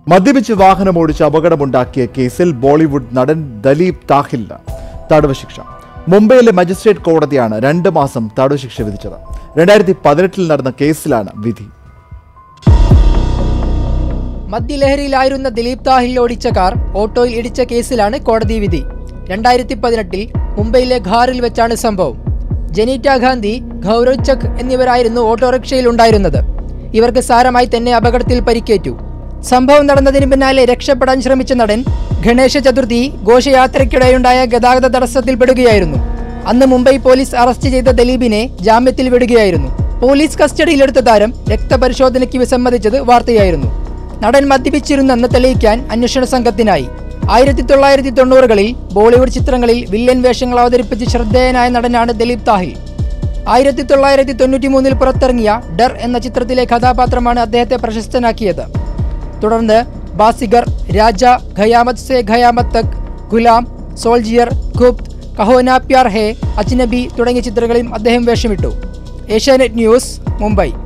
മദ്യപിച്ച് വാഹനമോടിച്ച് അപകടമുണ്ടാക്കിയ കേസിൽ ബോളിവുഡ് നടൻ ദലീപ് താഹിലിന് തടവ് ശിക്ഷ മുംബൈയിലെ മജിസ്ട്രേറ്റ് കോടതിയാണ് രണ്ട് മാസം തടവ് ശിക്ഷ വിധിച്ചത് രണ്ടായിരത്തി പതിനെട്ടിൽ നടന്ന കേസിലാണ് വിധി മദ്യലഹരിയിലായിരുന്ന ദിലീപ് താഹിൽ ഓടിച്ച കാർ ഓട്ടോയിൽ ഇടിച്ച കേസിലാണ് കോടതി വിധി രണ്ടായിരത്തി പതിനെട്ടിൽ മുംബൈയിലെ ഘാറിൽ വെച്ചാണ് സംഭവം ജനീറ്റ ഗാന്ധി ഗൗരവ് ചക് എന്നിവരായിരുന്നു ഓട്ടോറിക്ഷയിൽ ഉണ്ടായിരുന്നത് ഇവർക്ക് സാരമായി തന്നെ അപകടത്തിൽ പരിക്കേറ്റു സംഭവം നടന്നതിന് പിന്നാലെ രക്ഷപ്പെടാൻ ശ്രമിച്ച നടൻ ഗണേശ ചതുർത്ഥി ഘോഷയാത്രയ്ക്കിടെയുണ്ടായ ഗതാഗത തടസ്സത്തിൽപ്പെടുകയായിരുന്നു അന്ന് മുംബൈ പോലീസ് അറസ്റ്റ് ചെയ്ത ദിലീപിനെ ജാമ്യത്തിൽ വിടുകയായിരുന്നു പോലീസ് കസ്റ്റഡിയിലെടുത്ത താരം രക്തപരിശോധനയ്ക്ക് വിസമ്മതിച്ചത് വാർത്തയായിരുന്നു നടൻ മദ്യപിച്ചിരുന്നെന്ന് തെളിയിക്കാൻ അന്വേഷണ സംഘത്തിനായി ആയിരത്തി തൊള്ളായിരത്തി തൊണ്ണൂറുകളിൽ ബോളിവുഡ് ചിത്രങ്ങളിൽ വില്ലൻ വേഷങ്ങൾ അവതരിപ്പിച്ച് ശ്രദ്ധേയനായ നടനാണ് ദിലീപ് താഹിൽ ആയിരത്തി തൊള്ളായിരത്തി തൊണ്ണൂറ്റി മൂന്നിൽ പുറത്തിറങ്ങിയ ഡർ എന്ന ചിത്രത്തിലെ കഥാപാത്രമാണ് അദ്ദേഹത്തെ പ്രശസ്തനാക്കിയത് തുടർന്ന് ബാസിഗർ രാജ ഖയാമത് സെ ഖയാമത് തക് ഗുലാം സോൾജിയർ ഖുബ്ത് കഹോന പ്യാർ ഹേ അജ്നബി തുടങ്ങിയ ചിത്രങ്ങളിൽ അദ്ദേഹം വേഷമിട്ടു ഏഷ്യാനെറ്റ് ന്യൂസ് മുംബൈ